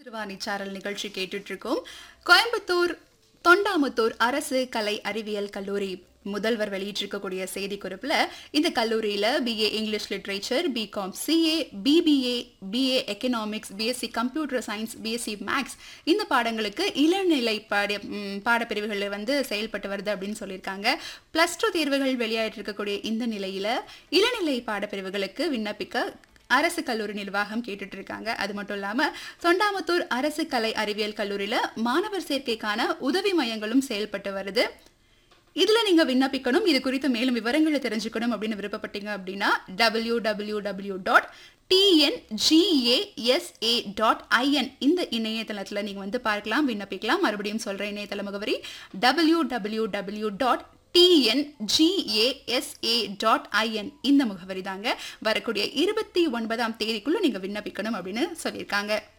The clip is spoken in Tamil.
சிறுவாணி சாரல் நிகழ்ச்சி கேட்டுட்டு இருக்கோம் கோயம்புத்தூர் தொண்டாமுத்தூர் அரசு கலை அறிவியல் கல்லூரி முதல்வர் வெளியிட்டிருக்கக்கூடிய செய்தி குறிப்புல இந்த கல்லூரியில BA English literature BCom CA BBA BA economics BSc computer science BSc maths இந்த பாடங்களுக்கு இளநிலை பாட ம், பாடப்பிரிவுகளில் வந்து செயல்பட்டு வருது அப்படின்னு சொல்லியிருக்காங்க ப்ளஸ் டூ தேர்வுகள் வெளியாயிட்டு இருக்கக்கூடிய இந்த நிலையில இளநிலை பாடப்பிரிவுகளுக்கு விண்ணப்பிக்க அரசு கல்லூரி நிர்வாகம் கேட்டுட்டு இருக்காங்க அது மட்டும் இல்லாம தொண்டாமுத்தூர் அரசு கலை அறிவியல் கல்லூரியில மாணவர் சேர்க்கைக்கான உதவி மையங்களும் செயல்பட்டு வருது இதுல நீங்க விண்ணப்பிக்கணும் இது குறித்து மேலும் விவரங்களை தெரிஞ்சுக்கணும் அப்படின்னு விருப்பப்பட்டீங்க அப்படின்னா W W W dot TNGASA dot IN இந்த இணையதளத்துல நீங்க வந்து பார்க்கலாம் விண்ணப்பிக்கலாம் மறுபடியும் சொல்ற இணையதள முகவரி W W W dot TNGASA dot IN இந்த முகவரி தாங்க வரக்கூடிய இருபத்தி ஒன்பதாம் தேதிக்குள்ள நீங்க விண்ணப்பிக்கணும் அப்படின்னு சொல்லியிருக்காங்க